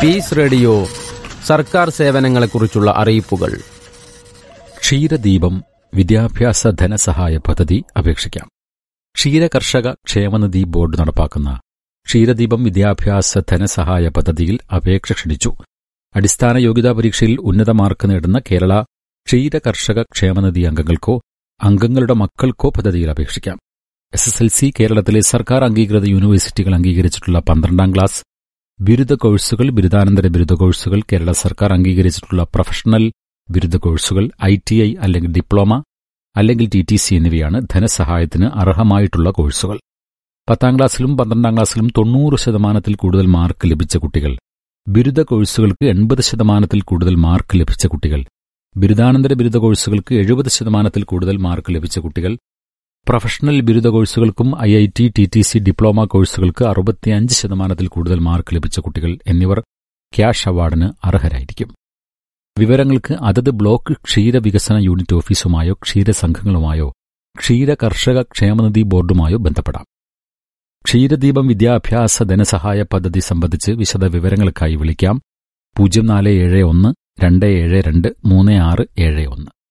piece radio സർക്കാർ സേവനങ്ങളെക്കുറിച്ചുള്ള അറിയിപ്പുകൾ ക്ഷീരദീപം വിദ്യാഭ്യാസ ധനസഹായ പദ്ധതി അപേക്ഷിക്കാം ക്ഷീരകർഷക ക്ഷേമനിധി ബോർഡ് നടപ്പാക്കുന്ന ക്ഷീരദീപം വിദ്യാഭ്യാസ ധനസഹായ പദ്ധതിയിൽ അപേക്ഷ ക്ഷണിച്ചു അടിസ്ഥാന യോഗ്യതാ പരീക്ഷയിൽ ഉന്നത മാർക്ക് നേടുന്ന കേരള ക്ഷീരകർഷക ക്ഷേമനിധി അംഗങ്ങൾക്കോ അംഗങ്ങളുടെ മക്കൾക്കോ പദ്ധതിയിൽ അപേക്ഷിക്കാം എസ് എസ് എൽ സി കേരളത്തിലെ സർക്കാർ അംഗീകൃത യൂണിവേഴ്സിറ്റികൾ അംഗീകരിച്ചിട്ടുള്ള പന്ത്രണ്ടാം ക്ലാസ് ബിരുദ കോഴ്സുകൾ ബിരുദാനന്തര ബിരുദ കോഴ്സുകൾ കേരള സർക്കാർ അംഗീകരിച്ചിട്ടുള്ള പ്രൊഫഷണൽ ബിരുദ കോഴ്സുകൾ ഐ ടി ഐ അല്ലെങ്കിൽ ഡിപ്ലോമ അല്ലെങ്കിൽ ടി ടി സി എന്നിവയാണ് ധനസഹായത്തിന് അർഹമായിട്ടുള്ള കോഴ്സുകൾ പത്താം ക്ലാസ്സിലും പന്ത്രണ്ടാം ക്ലാസ്സിലും തൊണ്ണൂറ് ശതമാനത്തിൽ കൂടുതൽ മാർക്ക് ലഭിച്ച കുട്ടികൾ ബിരുദ കോഴ്സുകൾക്ക് എൺപത് ശതമാനത്തിൽ കൂടുതൽ മാർക്ക് ലഭിച്ച കുട്ടികൾ ബിരുദാനന്തര ബിരുദ കോഴ്സുകൾക്ക് എഴുപത് ശതമാനത്തിൽ കൂടുതൽ മാർക്ക് ലഭിച്ച കുട്ടികൾ പ്രൊഫഷണൽ ബിരുദ കോഴ്സുകൾക്കും I I T T T C diploma കോഴ്സുകൾക്ക് അറുപത്തിയഞ്ച് ശതമാനത്തിൽ കൂടുതൽ മാർക്ക് ലഭിച്ച കുട്ടികൾ എന്നിവർ ക്യാഷ് അവാർഡിന് അർഹരായിരിക്കും വിവരങ്ങൾക്ക് അതത് ബ്ലോക്ക് ക്ഷീരവികസന യൂണിറ്റ് ഓഫീസുമായോ ക്ഷീരസംഘങ്ങളുമായോ ക്ഷീര കർഷക ക്ഷേമനിധി ബോർഡുമായോ ബന്ധപ്പെടാം ക്ഷീരദീപം വിദ്യാഭ്യാസ ധനസഹായ പദ്ധതി സംബന്ധിച്ച് വിശദ വിവരങ്ങൾക്കായി വിളിക്കാം പൂജ്യം നാല് ഏഴ് ഒന്ന് രണ്ട് ഏഴ് രണ്ട് മൂന്ന് ആറ് ഏഴ് ഒന്ന്